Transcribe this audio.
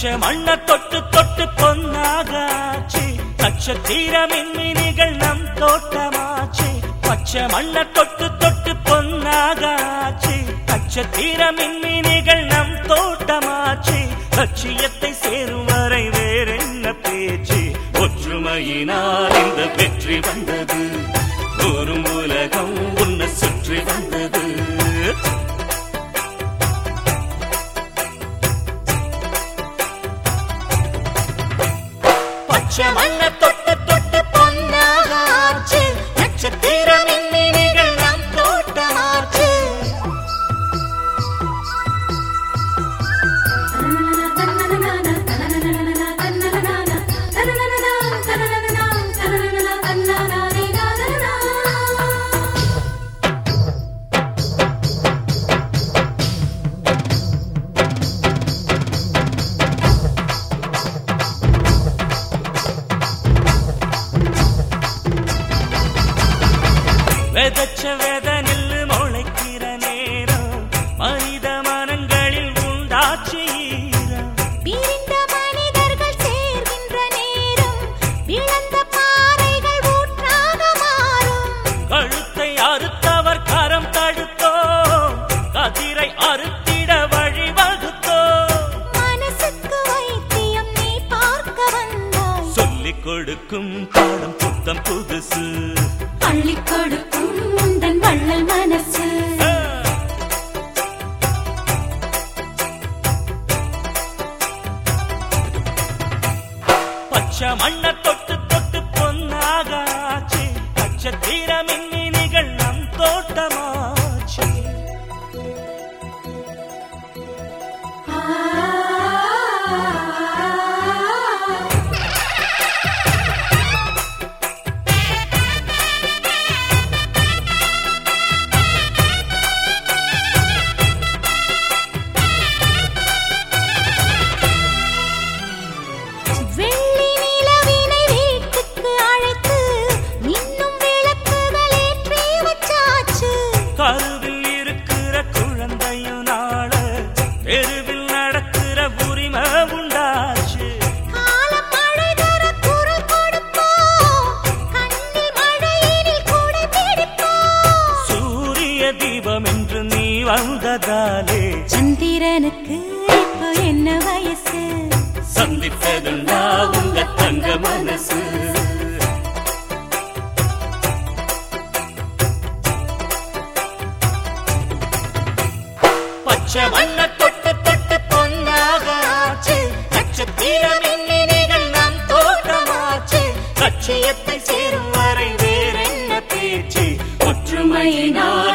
பச்சை மண்ண தொட்டு தொட்டு பொன்னாகாச்சு நட்சத்திர மின்மினிகள் நம் தோட்டமாச்சு பச்சை மண்ண தொட்டு தொட்டு பொன்னாகாச்சு நட்சத்திர மின்மினிகள் நம் தோட்டமாச்சு லட்சியத்தை சேரும் வரை வேறென்ன பேச்சு ஒற்றுமையினால் இந்த வெற்றி வந்தது ஒரு உலகம் உன்னை சுற்றி வந்தது பச்சை மண்ண தொட்டு தொட்டு பொன்னாகாச்சு நட்சத்திர மின்மினிகள் நம் தோட்டமாச்சு விதச்ச வித நெல்லு முளைக்கிற நேரம் மனித மனங்களில் உண்டாச்சு ஈரம் பிரிந்த மனிதர்கள் சேர்கின்ற நேரம் விழுந்த பாறைகள் ஊற்றாக மாறும் கழுத்தை அறுத்தவர் கரம் தடுத்தோ கதிரை அறுத்திட வழி வகுத்தோ மனசுக்கு வைத்தியம் நீ பார்க்க வந்தாய் சொல்லிக் கொடுக்கும் பாடம் புத்தம் புதுசு அள்ளி கொடுக்கும் உந்தன் வள்ளல் மனசு ஆ. பச்சை மண்ண தொட்டு தொட்டு பொன்னாகாச்சு நட்சத்திர மின்மினிகள் நம் தோட்டமாச்சு வெள்ளி நிலவினை வீட்டுக்கு அழைத்து மின்னும் விளக்குகள் ஏற்றி வச்சாச்சு கருவில் இருக்கிற குழந்தையும் நாள தெருவில் நடக்கிற உரிமை உண்டாச்சு காலம் மழை தர குரல் கொடுப்போம் கண்ணில் மழையினில் கூட பிடிப்போம் சூரிய தீபம் என்று நீ வந்ததாலே சந்திரனுக்கு இப்போ என்ன வயசு சந்தித்ததுண்டா உங்க தங்க மனசு பச்சை மண்ண தொட்டு தொட்டு பொன்னாகாச்சு நட்சத்திர மின்னினிகள் நம் தோட்டமாச்சு லட்சியத்தை சேரும் வரை வேறென்ன பேச்சு ஒற்றுமையினால்